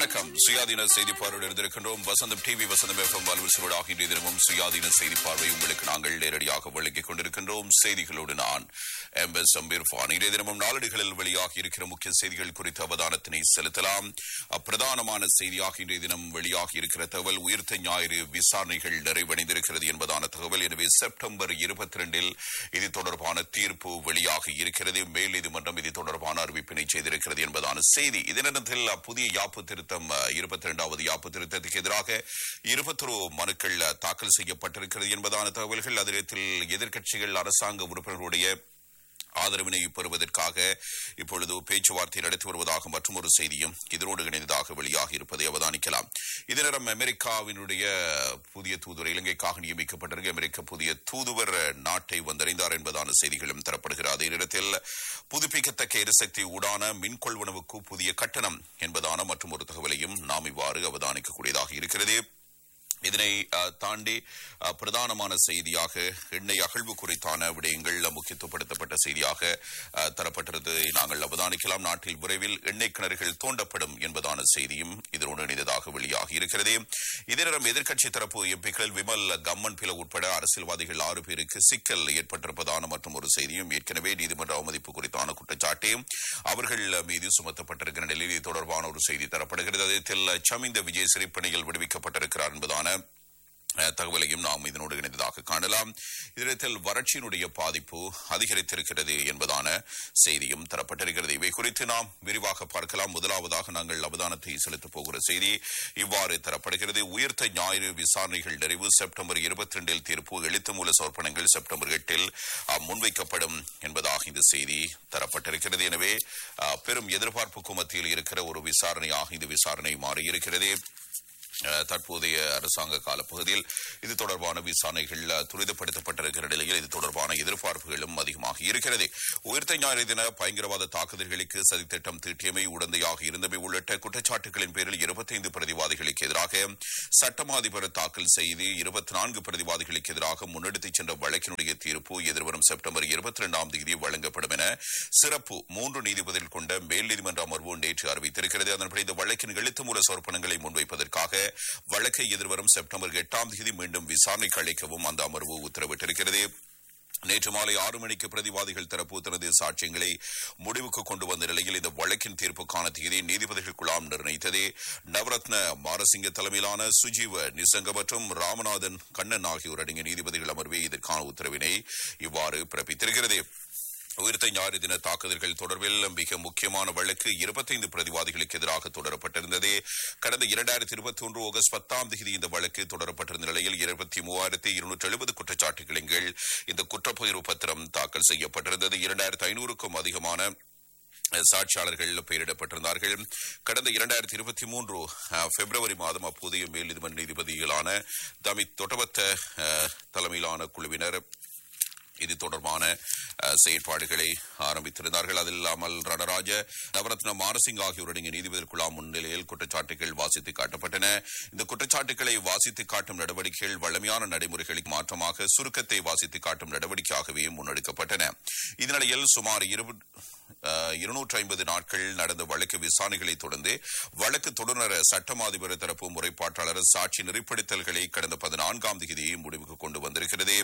வணக்கம் சுயாதீன செய்தி பார்வையில் இருந்திருக்கின்றோம் வசந்தம் டிவி வசந்தம் எஃப்எம் வலுவசூடாக இன்றைய தினமும் சுயாதீன செய்தி பார்வை உங்களுக்கு நாங்கள் நேரடியாக வழங்கிக் கொண்டிருக்கின்றோம் செய்திகளோடு நான் எம் எஸ் அம்பீர்ஃபான் இன்றைய தினமும் நாளடிகளில் வெளியாகி இருக்கிற முக்கிய செய்திகள் குறித்த அவதானத்தினை செலுத்தலாம் பிரதானமான செய்தியாக இன்றைய தினம் வெளியாகி இருக்கிற தகவல் உயிர்த்த ஞாயிறு விசாரணைகள் நிறைவடைந்திருக்கிறது என்பதான தகவல் எனவே செப்டம்பர் இருபத்தி இரண்டில் இது தொடர்பான தீர்ப்பு வெளியாகி இருக்கிறது மேல் நீதிமன்றம் இது தொடர்பான அறிவிப்பினை செய்திருக்கிறது என்பதான செய்தி இதே நேரத்தில் புதிய யாப்பு திருத்தம் இருபத்தி இரண்டாவது யாப்பு திருத்தத்துக்கு எதிராக இருபத்தொரு மனுக்கள் தாக்கல் செய்யப்பட்டிருக்கிறது என்பதான தகவல்கள் அதில் எதிர்க்கட்சிகள் அரசாங்க உறுப்பினர்களுடைய ஆதரவினை பெறுவதற்காக இப்பொழுது பேச்சுவார்த்தை நடத்தி வருவதாக மற்றும் ஒரு செய்தியும் இதனோடு இணைந்ததாக வெளியாகி இருப்பதை அவதானிக்கலாம் இதே நேரம் அமெரிக்காவினுடைய புதிய தூதுவர் இலங்கைக்காக நியமிக்கப்பட்டிருக்க அமெரிக்க புதிய தூதுவர் நாட்டை வந்தடைந்தார் என்பதான செய்திகளும் தரப்படுகிறது அதே நேரத்தில் புதுப்பிக்கத்தக்க எரிசக்தி ஊடான மின் கொள்வனவுக்கு புதிய கட்டணம் என்பதான மற்றும் ஒரு தகவலையும் நாம் இவ்வாறு அவதானிக்கக்கூடியதாக இருக்கிறது இதனை தாண்டி பிரதானமான செய்தியாக எண்ணெய் அகழ்வு குறித்தான விடயங்கள் முக்கியத்துவப்படுத்தப்பட்ட செய்தியாக தரப்பட்டிருந்தது நாங்கள் அவதானிக்கலாம் நாட்டில் விரைவில் எண்ணெய் கிணறுகள் தோண்டப்படும் என்பதான செய்தியும் இதனோடு இணைந்ததாக வெளியாகி இருக்கிறது இதே நேரம் எதிர்க்கட்சி தரப்பு எம்பிக்கள் விமல் கம்மன் பில உட்பட அரசியல்வாதிகள் ஆறு பேருக்கு சிக்கல் ஏற்பட்டிருப்பதான மற்றும் ஒரு செய்தியும் ஏற்கனவே நீதிமன்ற அவமதிப்பு குறித்தான குற்றச்சாட்டு அவர்கள் மீது சுமத்தப்பட்டிருக்கிற நிலையில் இது தொடர்பான ஒரு செய்தி தரப்படுகிறது அதே சமிந்த விஜய் சிறைப்பணியில் விடுவிக்கப்பட்டிருக்கிறார் என்பதான தகவலையும் நாம் இதனோடு இணைந்ததாக காணலாம் இதனத்தில் வறட்சியினுடைய பாதிப்பு அதிகரித்திருக்கிறது என்பதான செய்தியும் தரப்பட்டிருக்கிறது இவை குறித்து நாம் விரிவாக பார்க்கலாம் முதலாவதாக நாங்கள் அவதானத்தை செலுத்தப் போகிற செய்தி இவ்வாறு தரப்படுகிறது உயர்த்த ஞாயிறு விசாரணைகள் நிறைவு செப்டம்பர் இருபத்தி ரெண்டில் தீர்ப்பு எழுத்து மூல சோர்ப்பணங்கள் செப்டம்பர் எட்டில் முன்வைக்கப்படும் என்பதாக இந்த செய்தி தரப்பட்டிருக்கிறது எனவே பெரும் எதிர்பார்ப்புக்கு மத்தியில் இருக்கிற ஒரு விசாரணையாக இந்த விசாரணை மாறியிருக்கிறது தற்போதைய அரசாங்க காலப்பகுதியில் இது தொடர்பான விசாரணைகள் துரிதப்படுத்தப்பட்டிருக்கிற நிலையில் இது தொடர்பான எதிர்பார்ப்புகளும் அதிகமாக இருக்கிறது உயிர்த்த ஞாயிறு தின பயங்கரவாத தாக்குதல்களுக்கு சதித்திட்டம் தீட்டியமை உடந்தையாக இருந்தமை உள்ளிட்ட குற்றச்சாட்டுகளின் பேரில் இருபத்தைந்து பிரதிவாதிகளுக்கு எதிராக சட்டமா அதிபர் தாக்கல் செய்து இருபத்தி நான்கு பிரதிவாதிகளுக்கு எதிராக முன்னெடுத்துச் சென்ற வழக்கினுடைய தீர்ப்பு எதிர்வரும் செப்டம்பர் இருபத்தி இரண்டாம் தேதி வழங்கப்படும் என சிறப்பு மூன்று நீதிபதிகள் கொண்ட மேல் நீதிமன்ற அமர்வு நேற்று அறிவித்திருக்கிறது அதன்படி இந்த வழக்கின் எழுத்து மூல சோர்ப்பணங்களை முன்வைப்பதற்காக வழக்கை எதிர்வரும் செப்டம்பர் எட்டாம் தேதி மீண்டும் விசாரணைக்கு அளிக்கவும் அந்த அமர்வு உத்தரவிட்டிருக்கிறது நேற்று மாலை ஆறு மணிக்கு பிரதிவாதிகள் தரப்பு தனது சாட்சியங்களை முடிவுக்கு கொண்டு வந்த நிலையில் இந்த வழக்கின் தீர்ப்புக்கான தேதி நீதிபதிகள் குழாம் நிர்ணயித்தது நவரத்ன மாரசிங்க தலைமையிலான சுஜீவ நிசங்க மற்றும் ராமநாதன் கண்ணன் ஆகியோர் அடங்கிய நீதிபதிகள் அமர்வே இதற்கான உத்தரவினை இவ்வாறு பிறப்பித்திருக்கிறது உயிர்த்த ஞாயிறு தின தாக்குதல்கள் தொடர்பில் மிக முக்கியமான வழக்கு இருபத்தைந்து பிரதிவாதிகளுக்கு எதிராக தொடரப்பட்டிருந்தது கடந்த இரண்டாயிரத்தி இருபத்தி ஒன்று ஆகஸ்ட் பத்தாம் தேதி இந்த வழக்கு தொடரப்பட்டிருந்த நிலையில் இருபத்தி மூவாயிரத்தி இருநூற்றி எழுபது குற்றச்சாட்டுகளின் கீழ் இந்த குற்றப்பகிர்வு பத்திரம் தாக்கல் செய்யப்பட்டிருந்தது இரண்டாயிரத்தி ஐநூறுக்கும் அதிகமான சாட்சியாளர்கள் பெயரிடப்பட்டிருந்தார்கள் கடந்த இரண்டாயிரத்தி இருபத்தி மூன்று பிப்ரவரி மாதம் அப்போதைய மேல் நீதிமன்ற நீதிபதிகளான தமித் தொட்டவத்த தலைமையிலான குழுவினர் இது தொடர்பான செயற்பாடுகளை ஆரம்பித்திருந்தார்கள் அதில் இல்லாமல் ரணராஜ நவரத்ன மாரசிங் ஆகியோருடைய நீதிபதி குழாம் முன்னிலையில் குற்றச்சாட்டுகள் வாசித்து காட்டப்பட்டன இந்த குற்றச்சாட்டுகளை வாசித்து காட்டும் நடவடிக்கைகள் வழமையான நடைமுறைகளுக்கு மாற்றமாக சுருக்கத்தை வாசித்து காட்டும் நடவடிக்கையாகவே முன்னெடுக்கப்பட்டன இதனிடையில் சுமார் இருநூற்றி ஐம்பது நாட்கள் நடந்த வழக்கு விசாரணைகளை தொடர்ந்து வழக்கு தொடர்நர் சட்டம் அதிபர் தரப்பு முறைப்பாட்டாளர் சாட்சி நெறிப்படுத்தல்களை கடந்த பதினான்காம் தேதி முடிவுக்கு கொண்டு வந்திருக்கிறது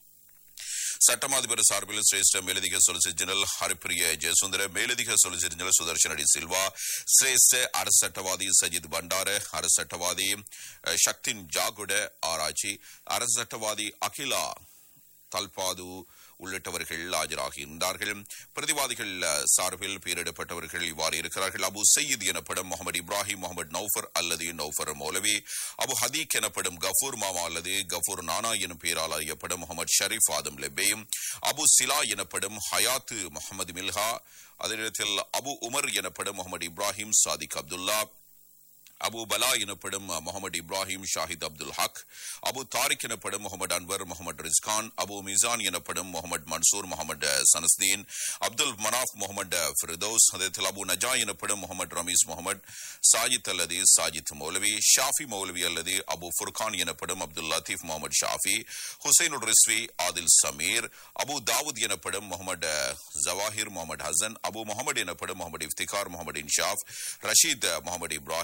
சட்டமாதிபர் சார்பில் சிரேஷ்ட மேலதிக சொலிசிட்டர் ஜெனரல் ஹரிப்பிரிய ஜெயசுந்தர மேலதிக சொலிசிட்டர் ஜெனரல் சுதர்ஷன் அடி சில்வா சிரேஷ்ட அரசு சட்டவாதி சஜித் பண்டார அரசு சட்டவாதி சக்தின் ஜாகுட ஆராய்ச்சி அரசு சட்டவாதி அகிலா தல்பாது உள்ளிட்டவர்கள் ஆஜராகியிருந்தார்கள் பிரதிவாதிகள் சார்பில் பெயரிடப்பட்டவர்கள் இவ்வாறு இருக்கிறார்கள் அபு சயீத் எனப்படும் முகமது இப்ராஹிம் முகமது நௌஃபர் அல்லது நௌஃபர் மௌலவி அபு ஹதீக் எனப்படும் கஃபூர் மாமா அல்லது கஃபூர் நானா எனும் பெயரால் அறியப்படும் முகமது ஷரீப் ஆதம் லெபே அபு சிலா எனப்படும் ஹயாத்து முகமது மில்ஹா அதே நேரத்தில் அபு உமர் எனப்படும் முகமது இப்ராஹிம் சாதிக் அப்துல்லா அபு பலா எனப்படும் முகமது இப்ராஹிம் ஷாஹித் அப்துல் ஹக் அபு தாரிக் எனப்படும் முகமது அன்வர் முகமது ரிஸ்கான் அபு மிசான் எனப்படும் முகமது மன்சூர் முகமது சனஸ்தீன் அப்துல் மனாஃப் முகமது ஃபிர்தோஸ் அதேத்தில் அபு நஜா எனப்படும் முகமது ரமீஸ் முகமது சாஜித் அல்லது சாஜித் மௌலவி ஷாஃபி மௌலவி அல்லது அபு ஃபுர்கான் எனப்படும் அப்துல் லத்தீப் முகமது ஷாஃபி ஹுசைன் ரிஸ்வி ஆதில் சமீர் அபு தாவூத் எனப்படும் முகமது ஜவாஹிர் முகமது ஹசன் அபு முகமது எனப்படும் முகமது இஃப்திகார் முகமது இன்ஷாப் ரஷீத் முகமது இப்ராஹிம்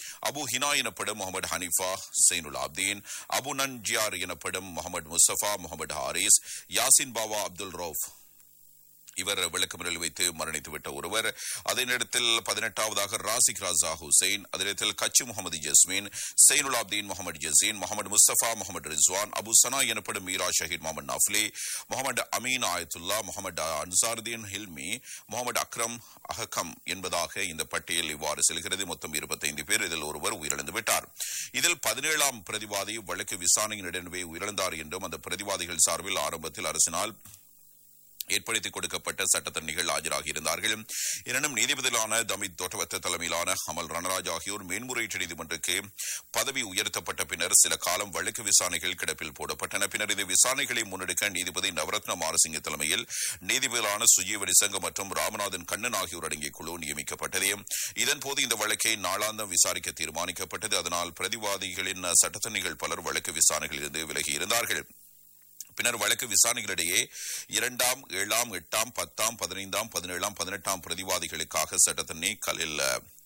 அபு ஹினா எனப்படும் முகமது ஹனீஃபா சைனுல் ஆப்தீன் அபு நன்ஜியார் எனப்படும் முகமது முஸ்தபா முகமது ஹாரிஸ் யாசின் பாவா அப்துல் ரவுஃப் இவர் விளக்கமறில் வைத்து மரணித்துவிட்ட ஒருவர் அதே நேரத்தில் பதினெட்டாவதாக ராசிக் ராசா ஹுசைன் அதே நேரத்தில் கச்சி முகமது ஜஸ்மீன் சைனுல் ஆப்தீன் முகமது ஜசீன் முகமது முஸ்தபா முகமது ரிஸ்வான் அபு சனா எனப்படும் மீரா ஷஹீத் முகமது நஃப்லி முகமது அமீன் ஆயத்துல்லா முகமது அன்சாருதீன் ஹில்மி முகமது அக்ரம் அஹகம் என்பதாக இந்த பட்டியல் இவ்வாறு செல்கிறது மொத்தம் இருபத்தைந்து பேர் இதில் ஒருவர் உயிரிழந்து விட்டார் இதில் பதினேழாம் பிரதிவாதி வழக்கு விசாரணையின் இடையே உயிரிழந்தார் என்றும் அந்த பிரதிவாதிகள் சார்பில் ஆரம்பத்தில் அரசினால் ஏற்படுத்தி கொடுக்கப்பட்ட சட்டத்தரணிகள் ஆஜராகி இருந்தார்கள் எனினும் நீதிபதிகளான தமித் தோட்டவத்த தலைமையிலான அமல் ரணராஜ் ஆகியோர் மேன்முறையீட்டு நீதிமன்றக்கு பதவி உயர்த்தப்பட்ட பின்னர் சில காலம் வழக்கு விசாரணைகள் கிடப்பில் போடப்பட்டன பின்னர் இந்த விசாரணைகளை முன்னெடுக்க நீதிபதி நவரத்ன மாரசிங்க தலைமையில் நீதிபதிகளான சுஜீவ நிசங்க மற்றும் ராமநாதன் கண்ணன் ஆகியோர் அடங்கிய குழு நியமிக்கப்பட்டது இதன்போது இந்த வழக்கை நாளாந்தம் விசாரிக்க தீர்மானிக்கப்பட்டது அதனால் பிரதிவாதிகளின் சட்டத்தரணிகள் பலர் வழக்கு விசாரணைகளிலிருந்து விலகியிருந்தார்கள் பின்னர் வழக்கு விசாரணைகளிடையே இரண்டாம் ஏழாம் எட்டாம் பத்தாம் பதினைந்தாம் பதினேழாம் பதினெட்டாம் பிரதிவாதிகளுக்காக சட்டத்தண்ணி கலில்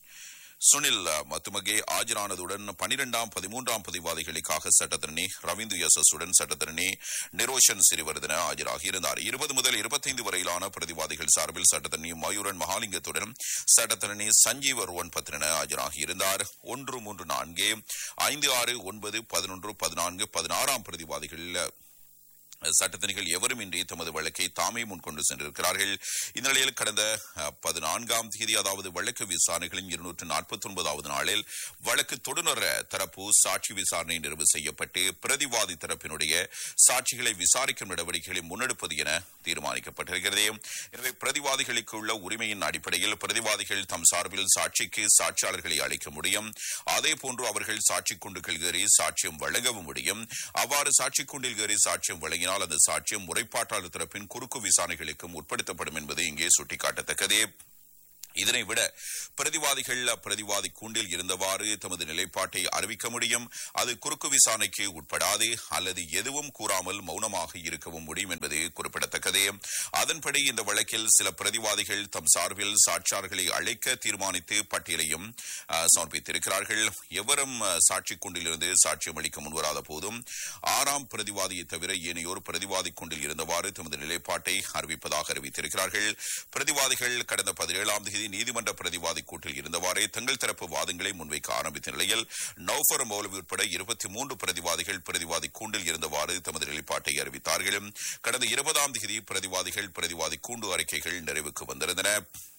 சுனில் மத்துமகே ஆஜரானதுடன் பனிரெண்டாம் பதிமூன்றாம் பதிவாதிகளுக்காக சட்டத்தரணி ரவீந்து யசஸுடன் சட்டத்தரணி நிரோஷன் சிறிவர்தன ஆஜராகியிருந்தார் இருபது முதல் இருபத்தைந்து வரையிலான பிரதிவாதிகள் சார்பில் சட்டத்தரணி மயூரன் மகாலிங்கத்துடன் சட்டத்தரணி சஞ்சீவ ருவன் பத்ரன ஆஜராகியிருந்தார் ஒன்று மூன்று நான்கு ஐந்து ஆறு ஒன்பது பதினொன்று பதினான்கு பதினாறாம் பிரதிவாதிகள் சட்டத்தணிகள் எவருமின்றி தமது வழக்கை தாமே முன்கொண்டு சென்றிருக்கிறார்கள் இந்நிலையில் கடந்த பதினான்காம் தேதி அதாவது வழக்கு விசாரணைகளின் இருநூற்று நாற்பத்தி ஒன்பதாவது நாளில் வழக்கு தொடுநர் தரப்பு சாட்சி விசாரணை நிறைவு செய்யப்பட்டு பிரதிவாதி தரப்பினுடைய சாட்சிகளை விசாரிக்கும் நடவடிக்கைகளை முன்னெடுப்பது என தீர்மானிக்கப்பட்டிருக்கிறது எனவே பிரதிவாதிகளுக்கு உள்ள உரிமையின் அடிப்படையில் பிரதிவாதிகள் தம் சார்பில் சாட்சிக்கு சாட்சியாளர்களை அளிக்க முடியும் அதே போன்று அவர்கள் சாட்சி குண்டுகள் ஏறி சாட்சியம் வழங்கவும் முடியும் அவ்வாறு சாட்சி குண்டில் ஏறி சாட்சியம் வழங்கி வழங்கினால் அந்த சாட்சியம் முறைப்பாட்டாளர் தரப்பின் குறுக்கு விசாரணைகளுக்கும் உட்படுத்தப்படும் என்பது இங்கே சுட்டிக்காட்டத்தக்கதே இதனை விட பிரதிவாதிகள் பிரதிவாதி கூண்டில் இருந்தவாறு தமது நிலைப்பாட்டை அறிவிக்க முடியும் அது குறுக்கு விசாரணைக்கு உட்படாது அல்லது எதுவும் கூறாமல் மௌனமாக இருக்கவும் முடியும் என்பது குறிப்பிடத்தக்கதே அதன்படி இந்த வழக்கில் சில பிரதிவாதிகள் தம் சார்பில் சாட்சியாளர்களை அழைக்க தீர்மானித்து பட்டியலையும் சமர்ப்பித்திருக்கிறார்கள் எவரும் சாட்சி கூண்டிலிருந்து சாட்சியம் அளிக்க முன்வராத போதும் ஆறாம் பிரதிவாதியை தவிர ஏனையோர் பிரதிவாதி கூண்டில் இருந்தவாறு தமது நிலைப்பாட்டை அறிவிப்பதாக அறிவித்திருக்கிறார்கள் பிரதிவாதிகள் கடந்த பதினேழாம் தேதி நீதிமன்ற பிரதிவாதி கூட்டில் இருந்தவாறே தங்கள் தரப்பு வாதங்களை முன்வைக்க ஆரம்பித்த நிலையில் நௌஃபர் மௌலவி உட்பட இருபத்தி மூன்று பிரதிவாதிகள் பிரதிவாதி கூண்டில் இருந்தவாறு தமது நிலைப்பாட்டை அறிவித்தார்கள் கடந்த இருபதாம் தேதி பிரதிவாதிகள் பிரதிவாதி கூண்டு அறிக்கைகள் நிறைவுக்கு வந்திருந்தன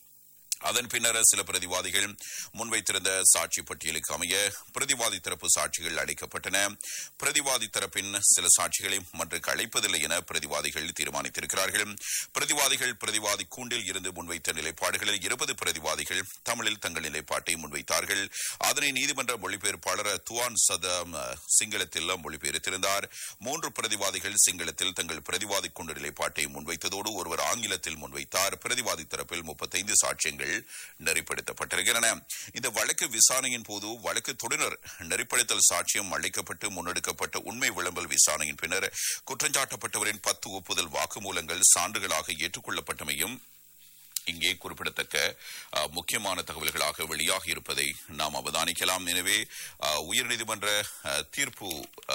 அதன் பின்னர் சில பிரதிவாதிகள் முன்வைத்திருந்த சாட்சி பட்டியலுக்கு அமைய பிரதிவாதி தரப்பு சாட்சிகள் அளிக்கப்பட்டன பிரதிவாதி தரப்பின் சில சாட்சிகளை மன்றுக்கு அழைப்பதில்லை என பிரதிவாதிகள் தீர்மானித்திருக்கிறார்கள் பிரதிவாதிகள் பிரதிவாதி கூண்டில் இருந்து முன்வைத்த நிலைப்பாடுகளில் இருபது பிரதிவாதிகள் தமிழில் தங்கள் நிலைப்பாட்டை முன்வைத்தார்கள் அதனை நீதிமன்ற மொழிபெயர்ப்பாளர் துவான் சதம் சிங்களத்தில் மொழிபெயர்த்திருந்தார் மூன்று பிரதிவாதிகள் சிங்களத்தில் தங்கள் பிரதிவாதி கூண்டு நிலைப்பாட்டை முன்வைத்ததோடு ஒருவர் ஆங்கிலத்தில் முன்வைத்தார் பிரதிவாதி தரப்பில் முப்பத்தைந்து சாட்சியங்கள் நெறிப்படுத்தப்பட்டிருக்கின்றன இந்த வழக்கு விசாரணையின் போது வழக்கு தொடுநர் நெறிப்படுத்தல் சாட்சியம் அளிக்கப்பட்டு முன்னெடுக்கப்பட்ட உண்மை விளம்பல் விசாரணையின் பின்னர் குற்றஞ்சாட்டப்பட்டவரின் பத்து ஒப்புதல் வாக்குமூலங்கள் சான்றுகளாக ஏற்றுக்கொள்ளப்பட்டமையும் இங்கே குறிப்பிடத்தக்க முக்கியமான தகவல்களாக வெளியாகி இருப்பதை நாம் அவதானிக்கலாம் எனவே உயர்நீதிமன்ற தீர்ப்பு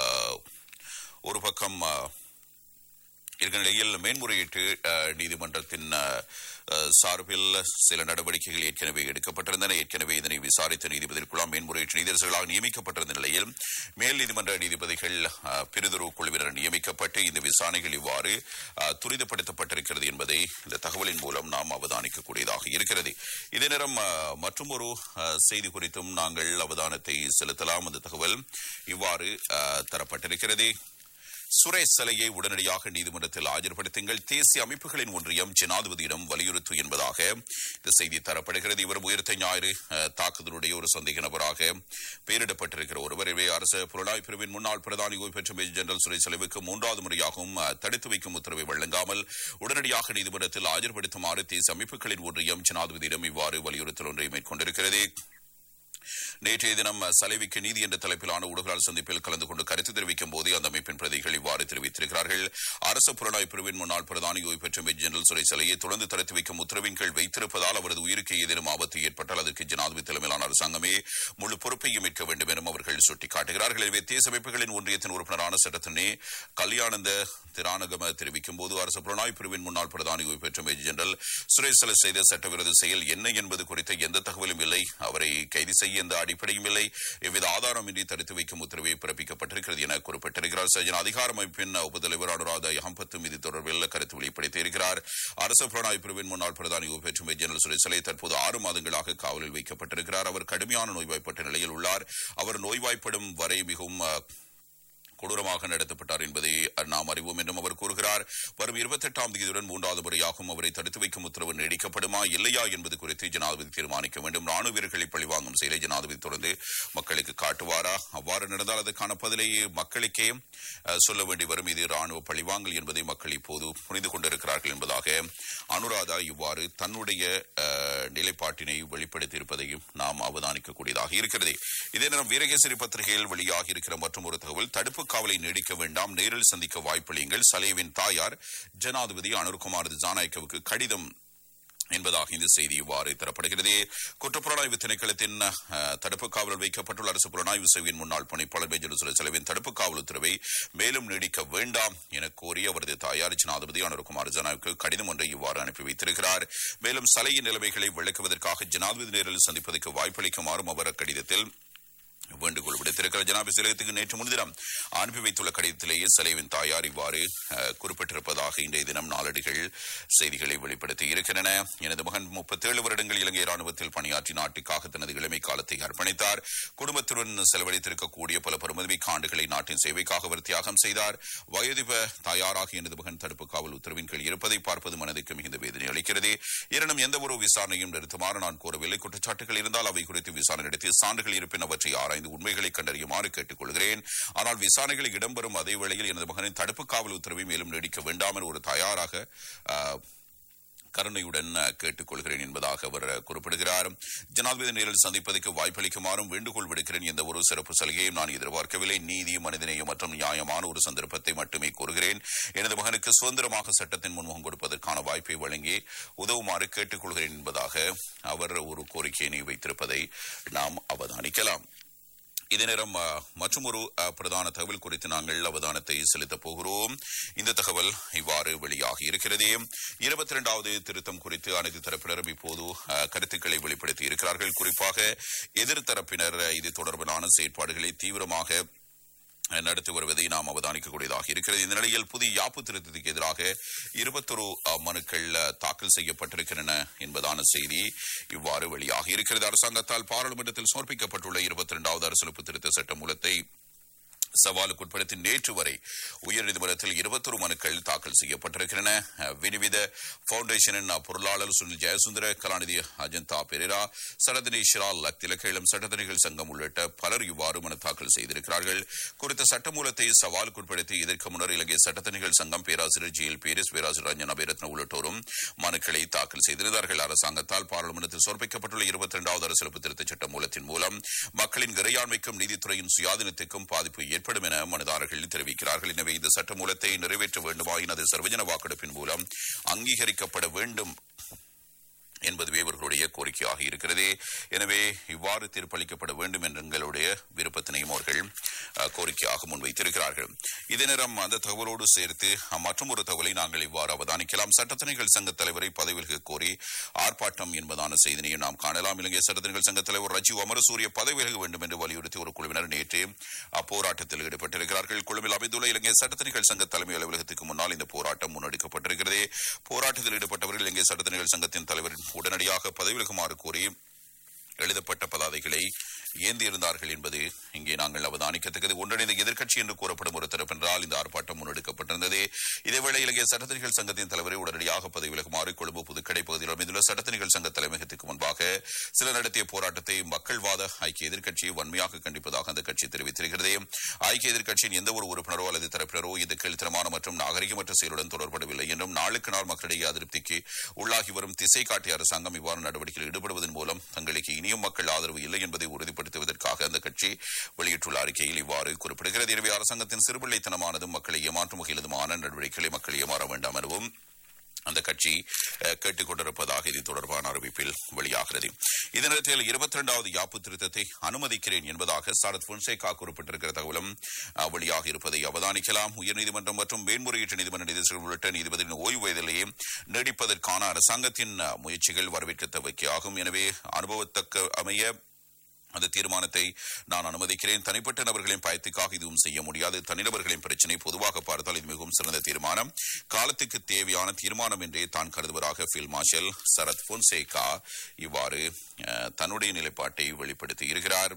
ஒரு பக்கம் இருக்கிற நிலையில் மேன்முறையீட்டு நீதிமன்றத்தின் சார்பில் சில நடவடிக்கைகள் ஏற்கனவே எடுக்கப்பட்டிருந்தன ஏற்கனவே இதனை விசாரித்த நீதிபதிகள் குழாம் மேன்முறையீட்டு நீதிபதிகளாக நியமிக்கப்பட்டிருந்த நிலையில் மேல் நீதிமன்ற நீதிபதிகள் பிரிதுரு குழுவினர் நியமிக்கப்பட்டு இந்த விசாரணைகள் இவ்வாறு துரிதப்படுத்தப்பட்டிருக்கிறது என்பதை இந்த தகவலின் மூலம் நாம் அவதானிக்கக்கூடியதாக இருக்கிறது இதே நேரம் மற்றும் ஒரு செய்தி குறித்தும் நாங்கள் அவதானத்தை செலுத்தலாம் அந்த தகவல் இவ்வாறு தரப்பட்டிருக்கிறது சுரேஷ் சிலையை உடனடியாக நீதிமன்றத்தில் ஆஜர்படுத்துங்கள் தேசிய அமைப்புகளின் ஒன்றியம் ஜனாதிபதியிடம் வலியுறுத்து என்பதாக இந்த செய்தி தரப்படுகிறது இவர் உயிர்த்த ஞாயிறு தாக்குதலுடைய ஒரு சந்தேக நபராக பெயரிடப்பட்டிருக்கிற ஒருவர் இவை அரசு புலனாய்வு பிரிவின் முன்னாள் பிரதானி ஓய்வு பெற்ற மேஜர் ஜெனரல் சுரேஷ் சிலைவுக்கு மூன்றாவது முறையாகவும் தடுத்து வைக்கும் உத்தரவை வழங்காமல் உடனடியாக நீதிமன்றத்தில் ஆஜர்படுத்துமாறு தேசிய அமைப்புகளின் ஒன்றியம் ஜனாதிபதியிடம் இவ்வாறு வலியுறுத்தல் ஒன்றை மேற்கொண்டிருக்கிறது நேற்றைய தினம் சலைவிக்கு நீதி என்ற தலைப்பிலான ஊடகங்கள் சந்திப்பில் கலந்து கொண்டு கருத்து தெரிவிக்கும் போது அந்த அமைப்பின் பிரதிகள் இவ்வாறு தெரிவித்திருக்கிறார்கள் அரசு புலனாய்வு பிரிவின் முன்னாள் பிரதானி ஓய்வு பெற்ற மெஜ் ஜெனரல் சுரை சிலையை தொடர்ந்து திறத்து வைக்கும் உத்தரவின் கீழ் வைத்திருப்பதால் அவரது உயிருக்கு ஏதேனும் ஆபத்து ஏற்பட்டால் அதற்கு ஜனாதிபதி தலைமையிலான அரசாங்கமே முழு பொறுப்பையும் ஏற்க வேண்டும் எனவும் அவர்கள் சுட்டிக்காட்டுகிறார்கள் எனவே தேசிய அமைப்புகளின் ஒன்றியத்தின் உறுப்பினரான சட்டத்தினே கல்யாணந்த திரானகம தெரிவிக்கும் போது அரசு புலனாய்வு பிரிவின் முன்னாள் பிரதானி ஓய்வு பெற்ற மேஜர் ஜெனரல் சுரேஷ் சல செய்த சட்டவிரோத செயல் என்ன என்பது குறித்த எந்த தகவலும் இல்லை அவரை கைது செய்ய எந்த அடிப்படையும் இல்லை எவ்வித ஆதாரமின்றி தடுத்து வைக்கும் உத்தரவை பிறப்பிக்கப்பட்டிருக்கிறது என குறிப்பிட்டிருக்கிறார் சஜன் அதிகார அமைப்பின் உபதலைவர் அனுராதா அகம்பத்தும் இது தொடர்பில் கருத்து வெளிப்படுத்தியிருக்கிறார் அரசு புலனாய்வு பிரிவின் முன்னாள் பிரதானி ஓய்வு பெற்ற மேஜர் ஜெனரல் சுரேஷ் சலை தற்போது ஆறு மாதங்களாக காவலில் வைக்கப்பட்டிருக்கிறார் அவர் கடுமையான நோய்வாய்ப்பட்ட நிலையில் உள்ளார் அவர் நோய்வாய்ப்படும் வரை மிகவும் அஹ், கொடூரமாக நடத்தப்பட்டார் என்பதை நாம் அறிவோம் என்றும் அவர் கூறுகிறார் வரும் இருபத்தெட்டாம் தேதியுடன் மூன்றாவது முறையாகவும் அவரை தடுத்து வைக்கும் உத்தரவு நீடிக்கப்படுமா இல்லையா என்பது குறித்து ஜனாதிபதி தீர்மானிக்க வேண்டும் ராணுவ வீரர்களை பழிவாங்கும் செயலை ஜனாதிபதி தொடர்ந்து மக்களுக்கு காட்டுவாரா அவ்வாறு நடந்தால் அதற்கான பதிலை மக்களுக்கே அஹ், சொல்ல வேண்டி வரும் இது ராணுவ பழிவாங்கல் என்பதை மக்கள் இப்போது புரிந்து கொண்டிருக்கிறார்கள் என்பதாக அனுராதா இவ்வாறு தன்னுடைய அஹ், நிலைப்பாட்டினை வெளிப்படுத்தியிருப்பதையும் நாம் அவதானிக்கக்கூடியதாக இருக்கிறது இதே நேரம் வீரகேசரி பத்திரிகையில் வெளியாகி இருக்கிற மற்றும் ஒரு தகவல் தடுப்பு காவலை நீடிக்க வேண்டாம் நேரில் சந்திக்க வாய்ப்பளியுங்கள் சலேவின் தாயார் ஜனாதிபதி அனுர்குமார் ஜானாய்கவுக்கு கடிதம் என்பதாக இந்த செய்தி இவ்வாறு தரப்படுகிறது குற்றப்புலனாய்வு திணைக்களத்தின் அஹ், தடுப்பு காவலில் வைக்கப்பட்டுள்ள அரசு புலனாய்வு சேவையின் முன்னாள் பணிப்பாளர் மேஜர் சுரேஷ் செலவின் தடுப்பு காவல் உத்தரவை மேலும் நீடிக்க வேண்டாம் என கோரி அவரது தாயார் ஜனாதிபதி அனுர்குமார் ஜனாவுக்கு கடிதம் ஒன்றை இவ்வாறு அனுப்பி வைத்திருக்கிறார் மேலும் சலையின் நிலைமைகளை விளக்குவதற்காக ஜனாதிபதி நேரில் சந்திப்பதற்கு வாய்ப்பளிக்குமாறும் அவர் அக்கடிதத்தில் வேண்டுகோள் விடுத்திருக்கிற ஜனாபி சிலையத்துக்கு நேற்று முன்தினம் அனுப்பி வைத்துள்ள கடிதத்திலேயே சலைவின் தாயார் இவ்வாறு அஹ், குறிப்பிட்டிருப்பதாக இன்றைய தினம் நாளடிகள் செய்திகளை வெளிப்படுத்தி இருக்கின்றன எனது மகன் முப்பத்தேழு வருடங்கள் இலங்கை ராணுவத்தில் பணியாற்றி நாட்டுக்காக தனது இளமை காலத்தை அர்ப்பணித்தார் குடும்பத்துடன் செலவழித்திருக்கக்கூடிய பல பெருமதிமிக்க ஆண்டுகளை நாட்டின் சேவைக்காக அவர் தியாகம் செய்தார் வயோதிப தாயாராக எனது மகன் தடுப்பு காவல் உத்தரவின் கீழ் இருப்பதை பார்ப்பது மனதுக்கு மிகுந்த வேதனை அளிக்கிறது எனினும் எந்த ஒரு விசாரணையும் நிறுத்துமாறு நான் கோரவில்லை குற்றச்சாட்டுகள் இருந்தால் அவை குறித்து விசாரணை நடத்தி சான்றுகள் இருப்பின் அவற்றை ஆராய்ந்து உண்மைகளை கண்டறியுமாறு கேட்டுக் கொள்கிறேன் ஆனால் விசாரணைகள் இடம்பெறும் அதே வேளையில் எனது மகனின் தடுப்பு காவல் உத்தரவை மேலும் நீடிக்க வேண்டாம் என ஒரு தயாராக ஆஹ், கருணையுடன் அஹ், கேட்டுக்கொள்கிறேன் என்பதாக அவர் அஹ், குறிப்பிடுகிறார் ஜனாதிபதி நேரில் சந்திப்பதற்கு வாய்ப்பளிக்குமாறும் வேண்டுகோள் விடுக்கிறேன் எந்த ஒரு சிறப்பு சலுகையும் நான் எதிர்பார்க்கவில்லை நீதி மனிதநேயம் மற்றும் நியாயமான ஒரு சந்தர்ப்பத்தை மட்டுமே கூறுகிறேன் எனது மகனுக்கு சுதந்திரமாக சட்டத்தின் முன்முகம் கொடுப்பதற்கான வாய்ப்பை வழங்கி உதவுமாறு கேட்டுக்கொள்கிறேன் என்பதாக அவர் ஒரு கோரிக்கையினை வைத்திருப்பதை நாம் அவதானிக்கலாம் இதே நேரம் மற்றும் ஒரு பிரதான தகவல் குறித்து நாங்கள் அவதானத்தை செலுத்தப் போகிறோம் இந்த தகவல் இவ்வாறு வெளியாகி இருக்கிறது இருபத்தி இரண்டாவது திருத்தம் குறித்து அனைத்து தரப்பினரும் இப்போது அஹ், கருத்துக்களை வெளிப்படுத்தி இருக்கிறார்கள் குறிப்பாக எதிர்த்தரப்பினர் அஹ், இது தொடர்பான செயற்பாடுகளை தீவிரமாக நடத்தி வருவதை நாம் அவதானிக்கக்கூடியதாக இருக்கிறது இந்த நிலையில் புதிய யாப்பு திருத்தத்துக்கு எதிராக இருபத்தொரு அஹ், மனுக்கள் அஹ், தாக்கல் செய்யப்பட்டிருக்கின்றன என்பதான செய்தி இவ்வாறு வெளியாகி இருக்கிறது அரசாங்கத்தால் பாராளுமன்றத்தில் சமர்ப்பிக்கப்பட்டுள்ள இருபத்தி இரண்டாவது அரசியலமைப்பு திருத்த சட்ட மூலத்தை சவாலுக்கு உட்படுத்தி நேற்று வரை உயர்நீதிமன்றத்தில் இருபத்தொரு மனுக்கள் தாக்கல் செய்யப்பட்டிருக்கின்றன அஹ், வினிவித பவுண்டேஷனின் பொருளாளர் சுனில் ஜெயசுந்தர கலாநிதி அஜந்தா பெரேரா சரதனேஸ்வரா லக் திலக்கேளம் சட்டத்தணிகள் சங்கம் உள்ளிட்ட பலர் இவ்வாறு மனு தாக்கல் செய்திருக்கிறார்கள் குறித்த சட்டமூலத்தை சவாலுக்கு உட்படுத்தி இதற்கு முன்னர் இலங்கை சட்டத்தணிகள் சங்கம் பேராசிரியர் ஜி எல் பீரிஸ் பேராசிரியர் ரஞ்சன் அபேரத்ன உள்ளிட்டோரும் மனுக்களை தாக்கல் செய்திருந்தார்கள் அரசாங்கத்தால் பாராளுமன்றத்தில் சமர்ப்பிக்கப்பட்டுள்ள இருபத்தி இரண்டாவது அரசியலமைப்பு திருத்தச் சட்ட மூலத்தின் மூலம் மக்களின் இறையாண்மைக்கும் நீதித்துறையின் சுயாதீனத்துக்கும் பாதிப்பு ஏற்படும் என மனுதாரர்கள் தெரிவிக்கிறார்கள் எனவே இந்த சட்ட மூலத்தை நிறைவேற்ற வேண்டுமாயின் அது சர்வஜன வாக்கெடுப்பின் மூலம் அங்கீகரிக்கப்பட வேண்டும் என்பதுவே இவர்களுடைய கோரிக்கையாக இருக்கிறது எனவே இவ்வாறு தீர்ப்பளிக்கப்பட வேண்டும் என்ற எங்களுடைய விருப்பத்தினையும் அவர்கள் அஹ், கோரிக்கையாக முன்வைத்திருக்கிறார்கள் இதே நேரம் அந்த தகவலோடு சேர்த்து அஹ், மற்றும் ஒரு தகவலை நாங்கள் இவ்வாறு அவதானிக்கலாம் சட்டத்தணிகள் சங்க தலைவரை பதவிவிலக கோரி ஆர்ப்பாட்டம் என்பதான செய்தினையும் நாம் காணலாம் இலங்கை சட்டத்தணிகள் சங்க தலைவர் ரஜீவ் அமரசூரிய பதவி விலக வேண்டும் என்று வலியுறுத்தி ஒரு குழுவினர் நேற்று அப்போராட்டத்தில் ஈடுபட்டிருக்கிறார்கள் குழுவில் அமைந்துள்ள இலங்கை சட்டத்தணிகள் சங்க தலைமை அலுவலகத்துக்கு முன்னால் இந்த போராட்டம் முன்னெடுக்கப்பட்டிருக்கிறது போராட்டத்தில் ஈடுபட்டவர்கள் இலங்கை சட்டத்தணிகள் சங்கத்தின் தலைவர் உடனடியாக பதவி விலகுமாறு கோரி எழுதப்பட்ட பதாதைகளை ஏந்தியிருந்தார்கள் என்பது இங்கே நாங்கள் அவதானிக்கத்தக்கது ஒன்றிணைந்த எதிர்க்கட்சி என்று கூறப்படும் ஒரு தரப்பென்றால் இந்த ஆர்ப்பாட்டம் முன்னெடுக்கப்பட்டிருந்தது இதேவேளை இலங்கை சட்டத்தணிகள் சங்கத்தின் தலைவரை உடனடியாக பதவி விலகுமாறு கொழும்பு புதுக்கடை பகுதியில் அமைந்துள்ள சட்டத்தணிகள் சங்க தலைமையகத்துக்கு முன்பாக சிலர் நடத்திய போராட்டத்தை மக்கள்வாத ஐக்கிய எதிர்க்கட்சி வன்மையாக கண்டிப்பதாக அந்த கட்சி தெரிவித்திருக்கிறது ஐக்கிய எதிர்க்கட்சியின் எந்த ஒரு உறுப்பினரோ அல்லது தரப்பினரோ இது கீழ்த்தரமான மற்றும் நாகரிகமற்ற செயலுடன் தொடர்படவில்லை என்றும் நாளுக்கு நாள் மக்களிடையே அதிருப்திக்கு உள்ளாகி வரும் திசை காட்டிய அரசாங்கம் இவ்வாறு நடவடிக்கையில் ஈடுபடுவதன் மூலம் தங்களுக்கு இனியும் மக்கள் ஆதரவு இல்லை என்பதை உறுதிப்படுத்துவதற்காக அந்த கட்சி வெளியிட்டுள்ள அறிக்கையில் இவ்வாறு குறிப்பிடுகிறது எனவே அரசாங்கத்தின் சிறுபிள்ளைத்தனமானதும் மக்களை ஏமாற்றும் வகையிலுமான நடவடிக்கைகளை மக்கள் ஏமாற வேண்டாம் எனவும் அந்த கட்சி அஹ், கேட்டுக் கொண்டிருப்பதாக இது தொடர்பான அறிவிப்பில் வெளியாகிறது இதனிடத்தில் இருபத்தி இரண்டாவது யாப்பு திருத்தத்தை அனுமதிக்கிறேன் என்பதாக சரத் பொன்சேகா குறிப்பிட்டிருக்கிற தகவலும் அஹ், வெளியாக இருப்பதை அவதானிக்கலாம் உயர்நீதிமன்றம் மற்றும் மேன்முறையீட்டு நீதிமன்ற நீதிபதிகள் உள்ளிட்ட நீதிபதிகளின் ஓய்வு வயதிலேயே நீடிப்பதற்கான அரசாங்கத்தின் அஹ், முயற்சிகள் வரவேற்கத்தவைக்காகும் எனவே அனுபவத்தக்க அமைய அந்த தீர்மானத்தை நான் அனுமதிக்கிறேன் தனிப்பட்ட நபர்களின் பயத்துக்காக இதுவும் செய்ய முடியாது தனிநபர்களின் பிரச்சினை பொதுவாக பார்த்தால் இது மிகவும் சிறந்த தீர்மானம் காலத்துக்கு தேவையான தீர்மானம் என்றே தான் கருதுவதாக ஃபீல்ட் மார்ஷல் சரத் பொன்சேகா இவ்வாறு அஹ், தன்னுடைய நிலைப்பாட்டை வெளிப்படுத்தி இருக்கிறார்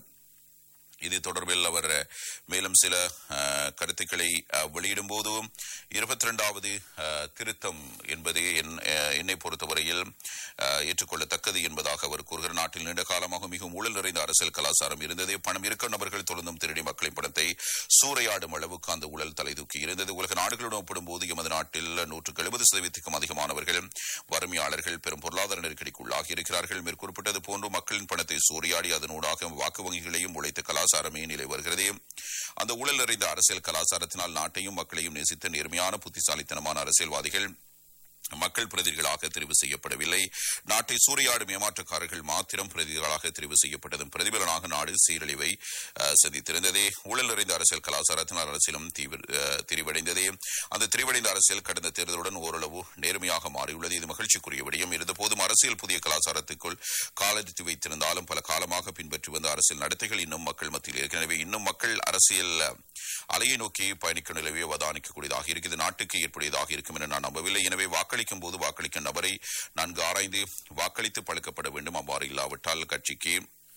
இது தொடர்பில் அவர் அஹ், மேலும் சில அஹ், கருத்துக்களை அஹ், வெளியிடும் போது இருபத்தி இரண்டாவது திருத்தம் என்பது என்- அஹ், என்னை பொறுத்தவரையில் அஹ், ஏற்றுக்கொள்ளத்தக்கது என்பதாக அவர் கூறுகிறார் நாட்டில் நீண்ட காலமாக மிகவும் ஊழல் நிறைந்த அரசியல் கலாச்சாரம் இருந்தது பணம் இருக்க நபர்கள் தொடர்ந்தும் திருடி மக்களின் பணத்தை சூறையாடும் அளவுக்கு அந்த ஊழல் தலை தூக்கி இருந்தது உலக நாடுகளுடன் ஒப்பிடும்போது எமது நாட்டில் நூற்றுக்கு எழுபது சதவீதத்துக்கும் அதிகமானவர்கள் வறுமையாளர்கள் பெரும் பொருளாதார நெருக்கடிக்கு உள்ளாகி இருக்கிறார்கள் மேற்குறிப்பிட்டது போன்று மக்களின் பணத்தை சூறையாடி அதனூடாக வாக்கு வங்கிகளையும் உழைத்த கலாச்சாரமே நிலை வருகிறது அந்த ஊழல் நிறைந்த அரசியல் கலாச்சாரத்தினால் நாட்டையும் மக்களையும் நேசித்த நேர்மையான புத்திசாலித்தனமான அரசியல்வாதிகள் மக்கள் பிரதிநிதிகளாக தெரிவு செய்யப்படவில்லை நாட்டை சூறையாடும் ஏமாற்றக்காரர்கள் மாத்திரம் பிரதிநிதிகளாக தெரிவு செய்யப்பட்டதும் பிரதிபலனாக நாடு சீரழிவை அஹ், சந்தித்திருந்தது ஊழல் நிறைந்த அரசியல் கலாச்சாரத்தினால் அரசியலும் தீவிர அஹ், திரிவடைந்தது அந்த திரிவடைந்த அரசியல் கடந்த தேர்தலுடன் ஓரளவு நேர்மையாக மாறியுள்ளது இது மகிழ்ச்சிக்குரிய விடயம் இருந்தபோதும் அரசியல் புதிய கலாச்சாரத்துக்குள் காலடித்து வைத்திருந்தாலும் பல காலமாக பின்பற்றி வந்த அரசியல் நடத்தைகள் இன்னும் மக்கள் மத்தியில் இருக்கிறது எனவே இன்னும் மக்கள் அரசியல் அஹ், அலையை நோக்கி பயணிக்கும் நிலவே அவதானிக்கக்கூடியதாக இருக்குது நாட்டுக்கு ஏற்புடையதாக இருக்கும் என நான் நம்பவில்லை எனவே வாக்களிக்கும் போது வாக்களிக்கும் நபரை நன்கு ஆராய்ந்து வாக்களித்து பழக்கப்பட வேண்டும் அவ்வாறு இல்லாவிட்டால் கட்சிக்கு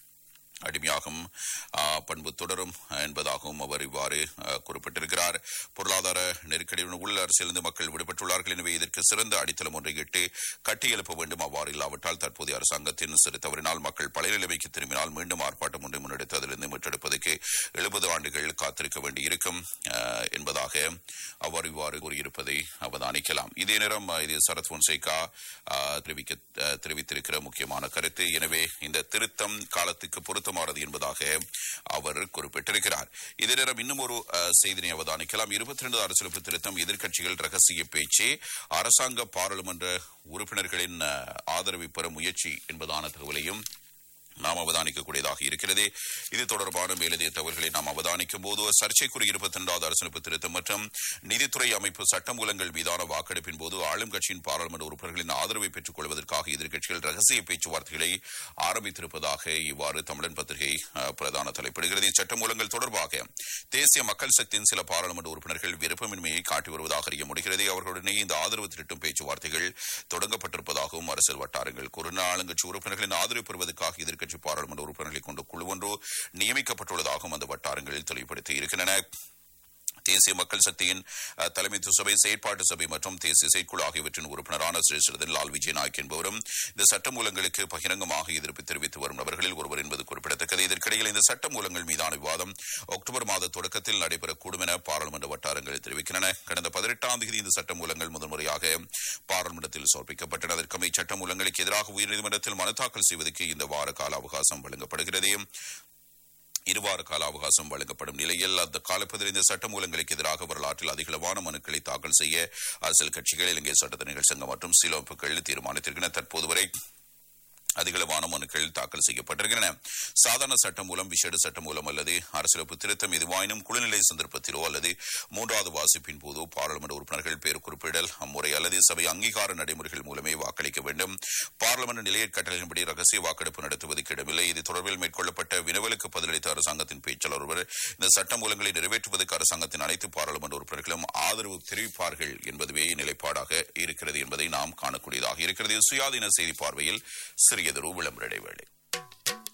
அடிமையாகும் ஆ, பண்பு தொடரும் என்பதாகவும் அவர் இவ்வாறு ஆ, குறிப்பிட்டிருக்கிறார் பொருளாதார நெருக்கடியுடன் உள்ள அரசியலிருந்து மக்கள் விடுபட்டுள்ளார்கள் எனவே இதற்கு சிறந்த அடித்தளம் ஒன்றை இட்டு கட்டியெழுப்ப வேண்டும் அவ்வாறு இல்லாவிட்டால் தற்போதைய அரசாங்கத்தின் சிறு தவறினால் மக்கள் பழைய நிலைமைக்கு திரும்பினால் மீண்டும் ஆர்ப்பாட்டம் ஒன்றை முன்னெடுத்து அதிலிருந்து மீட்டெடுப்பதற்கு எழுபது ஆண்டுகள் காத்திருக்க வேண்டியிருக்கும் ஆ, என்பதாக அவர் இவ்வாறு கூறியிருப்பதை அவதானிக்கலாம் இதே நேரம் ஆ, இது சரத் பொன்சேகா ஆ, தெரிவிக்க ஆ, தெரிவித்திருக்கிற முக்கியமான கருத்து எனவே இந்த திருத்தம் காலத்துக்கு பொருத்தமானது என்பதாக அவர் குறிப்பிட்டிருக்கிறார் இதே நேரம் இன்னும் ஒரு அஹ், செய்தினை அவதானிக்கலாம் இருபத்தி ரெண்டு அரசியலமைப்பு திருத்தம் எதிர்க்கட்சிகள் ரகசிய பேச்சு அரசாங்க பாராளுமன்ற உறுப்பினர்களின் அஹ், ஆதரவை பெற முயற்சி என்பதான தகவலையும் நாம் அவதானிக்கக்கூடியதாக இருக்கிறது இது தொடர்பான மேலதிக தகவல்களை நாம் அவதானிக்கும் போது சர்ச்சைக்குரிய இருபத்தி இரண்டாவது அரசியலமைப்பு திருத்தம் மற்றும் நிதித்துறை அமைப்பு சட்டமூலங்கள் மீதான வாக்கெடுப்பின் போது ஆளும் கட்சியின் பாராளுமன்ற உறுப்பினர்களின் ஆதரவை பெற்றுக் கொள்வதற்காக எதிர்க்கட்சிகள் ரகசிய பேச்சுவார்த்தைகளை ஆரம்பித்திருப்பதாக இவ்வாறு தமிழன் பத்திரிகை அஹ், பிரதான தலைப்பிடுகிறது இச்சட்டமூலங்கள் தொடர்பாக தேசிய மக்கள் சக்தியின் சில பாராளுமன்ற உறுப்பினர்கள் விருப்பமின்மையை காட்டி வருவதாக அறிய முடிகிறது அவர்களுடனே இந்த ஆதரவு திரட்டும் பேச்சுவார்த்தைகள் தொடங்கப்பட்டிருப்பதாகவும் அரசியல் வட்டாரங்கள் கூறின ஆளுங்கட்சி உறுப்பினர்களின் ஆதரவு பெறுவதற்காக எதிர்க்கட்சி பாராளுமன்ற உறுப்பினர்களை கொண்ட குழு ஒன்று நியமிக்கப்பட்டுள்ளதாகவும் அந்த வட்டாரங்கள் தெளிவுபடுத்தி இருக்கின்றன தேசிய மக்கள் சக்தியின் அஹ், தலைமைத்துவ சபை செயற்பாட்டு சபை மற்றும் தேசிய செயற்குழு ஆகியவற்றின் உறுப்பினரான சிறிசரதன் லால் விஜயநாயக் என்பவரும் இந்த சட்டமூலங்களுக்கு பகிரங்கமாக எதிர்ப்பு தெரிவித்து வரும் நபர்களில் ஒருவர் என்பது குறிப்பிடத்தக்கது இதற்கிடையில் இந்த சட்டமூலங்கள் மீதான விவாதம் அக்டோபர் மாத தொடக்கத்தில் நடைபெறக்கூடும் என பாராளுமன்ற வட்டாரங்கள் தெரிவிக்கின்றன கடந்த பதினெட்டாம் தேதி இந்த சட்டமூலங்கள் முதன்முறையாக பாராளுமன்றத்தில் சமர்ப்பிக்கப்பட்டன அதற்கமை சட்டமூலங்களுக்கு எதிராக உயர்நீதிமன்றத்தில் மனு தாக்கல் செய்வதற்கு இந்த வார கால அவகாசம் வழங்கப்படுகிறது இருவார கால அவகாசம் வழங்கப்படும் நிலையில் அந்த காலப்பகுதியில் இந்த சட்டமூலங்களுக்கு எதிராக வரலாற்றில் அதிகளவான மனுக்களை தாக்கல் செய்ய அரசியல் கட்சிகள் இலங்கை சட்டத்தணிகள் சங்கம் மற்றும் சில அமைப்புகள் தீர்மானித்திருக்கின்றன தற்போது வரை அதிகளவான மனுக்கள் தாக்கல் செய்யப்பட்டிருக்கின்றன சாதாரண சட்டம் மூலம் விசேட சட்டம் மூலம் அல்லது அரசியலமைப்பு திருத்தம் எதுவாயினும் குழுநிலை சந்தர்ப்பத்திலோ அல்லது மூன்றாவது வாசிப்பின் போதோ பாராளுமன்ற உறுப்பினர்கள் பேர் குறிப்பிடல் அம்முறை அல்லது சபை அங்கீகார நடைமுறைகள் மூலமே வாக்களிக்க வேண்டும் பாராளுமன்ற நிலையற் கட்டளையின்படி ரகசிய வாக்கெடுப்பு நடத்துவதற்கு இடமில்லை இது தொடர்பில் மேற்கொள்ளப்பட்ட வினவலுக்கு பதிலளித்த அரசாங்கத்தின் பேச்சாளர் ஒருவர் இந்த சட்ட மூலங்களை நிறைவேற்றுவதற்கு அரசாங்கத்தின் அனைத்து பாராளுமன்ற உறுப்பினர்களும் ஆதரவு தெரிவிப்பார்கள் என்பதுவே நிலைப்பாடாக இருக்கிறது என்பதை நாம் காணக்கூடியதாக இருக்கிறது சுயாதீன செய்தி பார்வையில் சிறியதொரு விளம்பர இடைவேளை